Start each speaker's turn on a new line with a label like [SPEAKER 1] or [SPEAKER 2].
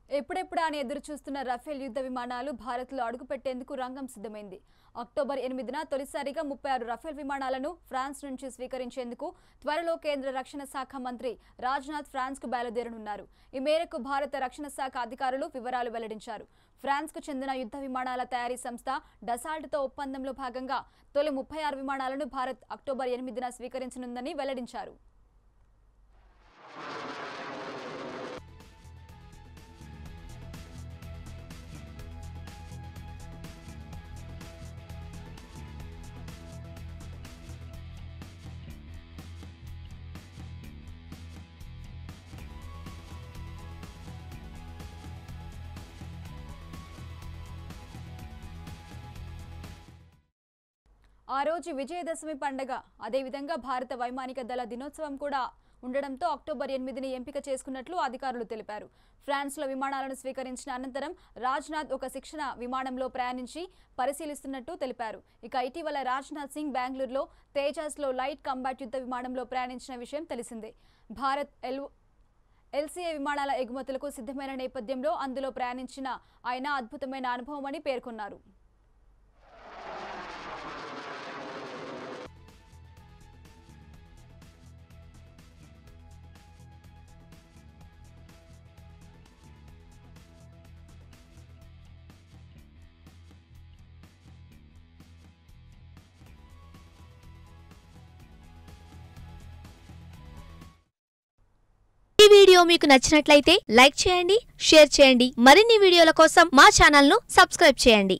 [SPEAKER 1] ఎప్పుడెప్పుడా అని ఎదురు చూస్తున్న రఫేల్ యుద్ధ విమానాలు భారత్లో అడుగుపెట్టేందుకు రంగం సిద్ధమైంది అక్టోబర్ ఎనిమిదిన తొలిసారిగా ముప్పై ఆరు రఫేల్ విమానాలను ఫ్రాన్స్ నుంచి స్వీకరించేందుకు త్వరలో కేంద్ర రక్షణ శాఖ మంత్రి రాజ్నాథ్ ఫ్రాన్స్కు బయలుదేరనున్నారు ఈ మేరకు భారత రక్షణ శాఖ అధికారులు వివరాలు వెల్లడించారు ఫ్రాన్స్కు చెందిన యుద్ధ విమానాల తయారీ సంస్థ డసాల్ట్తో ఒప్పందంలో భాగంగా తొలి ముప్పై ఆరు విమానాలను భారత్ అక్టోబర్ ఎనిమిదిన స్వీకరించనుందని వెల్లడించారు ఆ రోజు విజయదశమి పండగ అదేవిధంగా భారత వైమానిక దళ దినోత్సవం కూడా ఉండడంతో అక్టోబర్ ఎనిమిదిని ఎంపిక చేసుకున్నట్లు అధికారులు తెలిపారు ఫ్రాన్స్లో విమానాలను స్వీకరించిన అనంతరం రాజ్నాథ్ ఒక శిక్షణ విమానంలో ప్రయాణించి పరిశీలిస్తున్నట్టు తెలిపారు ఇక ఇటీవల రాజ్నాథ్ సింగ్ బెంగళూరులో తేజాస్లో లైట్ కంబాట్ యుద్ధ విమానంలో ప్రయాణించిన విషయం తెలిసిందే భారత్ ఎల్ ఎల్సీఏ విమానాల ఎగుమతులకు సిద్ధమైన నేపథ్యంలో అందులో ప్రయాణించిన ఆయన అద్భుతమైన అనుభవమని పేర్కొన్నారు
[SPEAKER 2] ఈ వీడియో మీకు నచ్చినట్లయితే లైక్ చేయండి షేర్ చేయండి మరిన్ని వీడియోల కోసం మా ఛానల్ను సబ్స్క్రైబ్ చేయండి